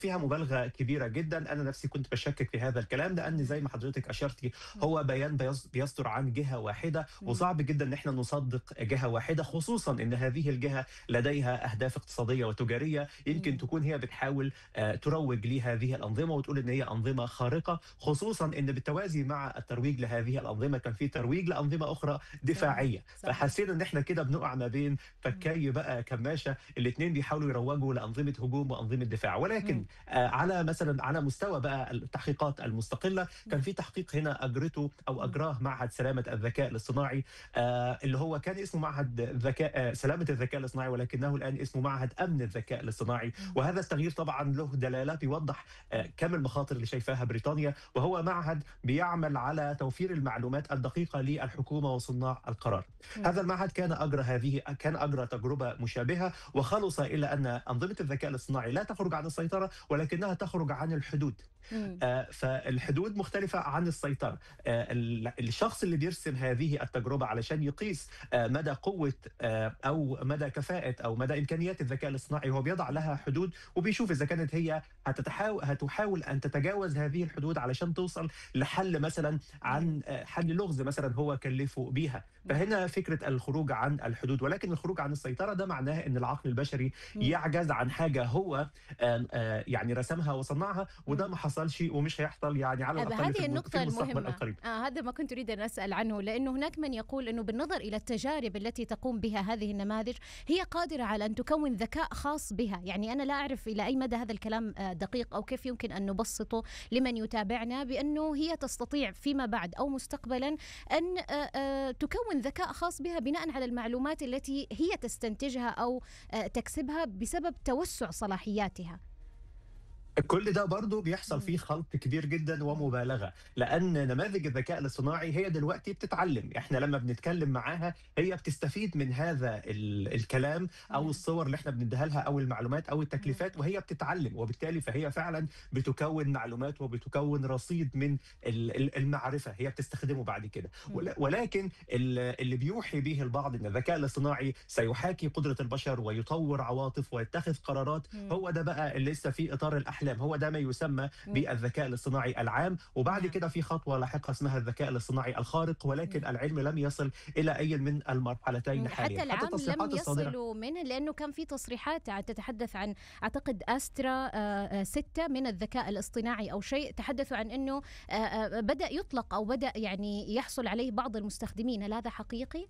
فيها مبالغه كبيره جدا انا نفسي كنت بشكك في هذا الكلام لان زي ما حضرتك اشرتي هو بيان بيص- بيصدر عن جهه واحده مم. وصعب جدا ان احنا نصدق جهه واحده خصوصا ان هذه الجهه لديها اهداف اقتصاديه وتجاريه يمكن مم. تكون هي بتحاول آه، تروج لهذه الانظمه وتقول ان هي انظمه خارقه خصوصا ان بالتوازي مع الترويج لهذه الانظمه كان في ترويج لانظمه اخرى دفاعيه صحيح. فحسينا ان احنا كده بنقع ما بين فكاي بقى كماشه الاثنين بيحاولوا يروجوا لانظمه هجوم وانظمه دفاع ولكن مم. آه، على مثلا على مستوى بقى التحقيقات المستقله كان في تحقيق هنا اجرته او مم. اجراه معهد سلامه الذكاء الاصطناعي آه، اللي هو كان اسمه معهد ذكاء آه، سلامه الذكاء الاصطناعي ولكنه الان اسمه معهد امن الذكاء الاصطناعي مم. وهذا التغيير طبعا له دلاله بيوضح آه، كم المخاطر اللي شايفاها بريطانيا وهو معهد بيعمل على توفير المعلومات الدقيقه للحكومه وصناع القرار مم. هذا المعهد كان اجرى هذه كان اجرى تجربه مشابهه وخلص الى ان انظمه الذكاء الاصطناعي لا تخرج عن السيطره ولكنها تخرج عن الحدود مم. آه، فالحدود مختلفة عن السيطرة آه، ال- الشخص اللي بيرسم هذه التجربة علشان يقيس آه، مدى قوة آه، أو مدى كفاءة أو مدى إمكانيات الذكاء الاصطناعي هو بيضع لها حدود وبيشوف إذا كانت هي هتتحاول هتحاول أن تتجاوز هذه الحدود علشان توصل لحل مثلا عن آه، حل لغز مثلا هو كلفه بيها فهنا فكرة الخروج عن الحدود ولكن الخروج عن السيطرة ده معناه أن العقل البشري مم. يعجز عن حاجة هو آه، آه، يعني رسمها وصنعها وده مم. ما حصلش ومش هيحصل يعني على أبا الاقل في هذه الم- النقطة في المستقبل المهمة القريب آه هذا ما كنت أريد أن أسأل عنه لأنه هناك من يقول أنه بالنظر إلى التجارب التي تقوم بها هذه النماذج هي قادرة على أن تكون ذكاء خاص بها يعني أنا لا أعرف إلى أي مدى هذا الكلام آه، دقيق أو كيف يمكن أن نبسطه لمن يتابعنا بأنه هي تستطيع فيما بعد أو مستقبلا أن آه، آه، تكون ذكاء خاص بها بناء على المعلومات التي هي تستنتجها أو آه، تكسبها بسبب توسع صلاحياتها كل ده برضه بيحصل فيه خلط كبير جدا ومبالغه لان نماذج الذكاء الاصطناعي هي دلوقتي بتتعلم احنا لما بنتكلم معاها هي بتستفيد من هذا ال- الكلام او مم. الصور اللي احنا بنديها لها او المعلومات او التكليفات وهي بتتعلم وبالتالي فهي فعلا بتكون معلومات وبتكون رصيد من ال- ال- المعرفه هي بتستخدمه بعد كده مم. ول- ولكن ال- اللي بيوحي به البعض ان الذكاء الاصطناعي سيحاكي قدره البشر ويطور عواطف ويتخذ قرارات مم. هو ده بقى اللي لسه في اطار الاحلام هو ده ما يسمى مم. بالذكاء الاصطناعي العام وبعد نعم. كده في خطوه لاحقه اسمها الذكاء الاصطناعي الخارق ولكن مم. العلم لم يصل الى اي من المرحلتين حاليا حتى العام التصريحات لم الصادرة- يصلوا منه لانه كان في تصريحات عن- تتحدث عن اعتقد استرا آه، آه، ستة من الذكاء الاصطناعي او شيء تحدثوا عن انه آه، آه، بدا يطلق او بدا يعني يحصل عليه بعض المستخدمين هل هذا حقيقي؟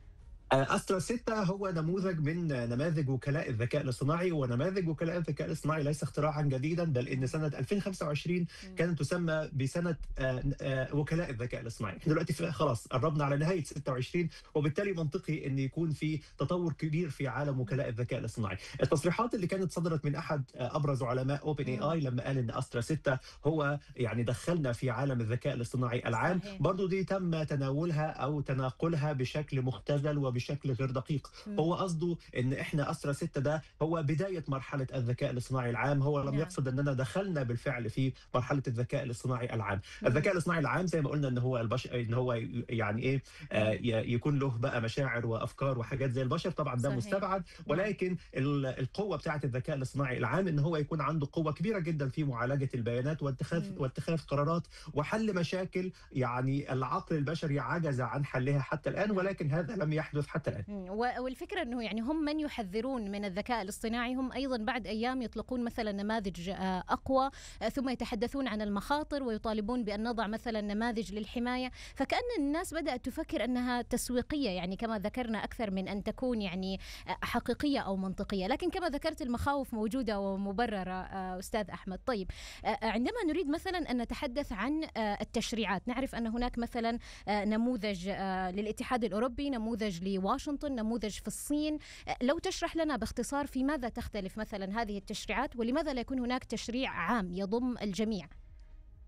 استرا 6 هو نموذج من نماذج وكلاء الذكاء الاصطناعي ونماذج وكلاء الذكاء الاصطناعي ليس اختراعا جديدا بل ان سنه 2025 كانت تسمى بسنه آه، آه، وكلاء الذكاء الاصطناعي احنا دلوقتي في- خلاص قربنا على نهايه 26 وبالتالي منطقي ان يكون في تطور كبير في عالم وكلاء الذكاء الاصطناعي التصريحات اللي كانت صدرت من احد آه، ابرز علماء اوبن اي اي لما قال ان استرا 6 هو يعني دخلنا في عالم الذكاء الاصطناعي العام صحيح. برضو دي تم تناولها او تناقلها بشكل مختزل وبشكل غير دقيق مم. هو قصده ان احنا اسرى 6 ده هو بدايه مرحله الذكاء الاصطناعي العام هو لم نعم. يقصد اننا دخلنا بالفعل في مرحله الذكاء الاصطناعي العام مم. الذكاء الاصطناعي العام زي ما قلنا ان هو البشر ان هو ي- يعني ايه آه ي- يكون له بقى مشاعر وافكار وحاجات زي البشر طبعا ده صحيح. مستبعد ولكن ال- القوه بتاعه الذكاء الاصطناعي العام ان هو يكون عنده قوه كبيره جدا في معالجه البيانات واتخاذ مم. واتخاذ قرارات وحل مشاكل يعني العقل البشري عجز عن حلها حتى الان نعم. ولكن هذا لم يحدث حتى الان مم. و- والفكره انه يعني هم من يحذرون من الذكاء الاصطناعي هم ايضا بعد ايام يطلقون مثلا نماذج آه، اقوى آه، ثم يتحدثون عن المخاطر ويطالبون بان نضع مثلا نماذج للحمايه فكان الناس بدات تفكر انها تسويقيه يعني كما ذكرنا اكثر من ان تكون يعني آه، حقيقيه او منطقيه لكن كما ذكرت المخاوف موجوده ومبرره آه، استاذ احمد طيب آه، عندما نريد مثلا ان نتحدث عن آه، التشريعات نعرف ان هناك مثلا آه، نموذج آه، للاتحاد الاوروبي نموذج لواشنطن نموذج في الصين آه، لو تشرح لنا باختصار في ماذا تختلف مثلا هذه التشريعات ولماذا لا يكون هناك تشريع عام يضم الجميع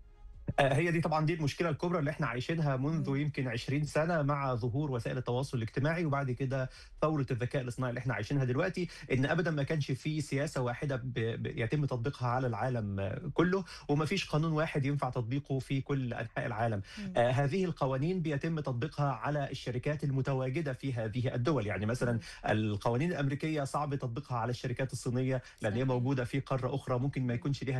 آآ هي دي طبعًا دي المشكلة الكبرى اللي إحنا عايشينها منذ إمم. يمكن 20 سنة مع ظهور وسائل التواصل الاجتماعي، وبعد كده ثورة الذكاء الاصطناعي اللي إحنا عايشينها دلوقتي، إن أبدًا ما كانش في سياسة واحدة ب ب يتم تطبيقها على العالم كله، وما فيش قانون واحد ينفع تطبيقه في كل أنحاء العالم. إمم. آآ هذه القوانين بيتم تطبيقها على الشركات المتواجدة في هذه الدول، يعني مثلًا إمم. القوانين الأمريكية صعب تطبيقها على الشركات الصينية، لأن هي صحيح. موجودة في قارة أخرى ممكن ما يكونش ليها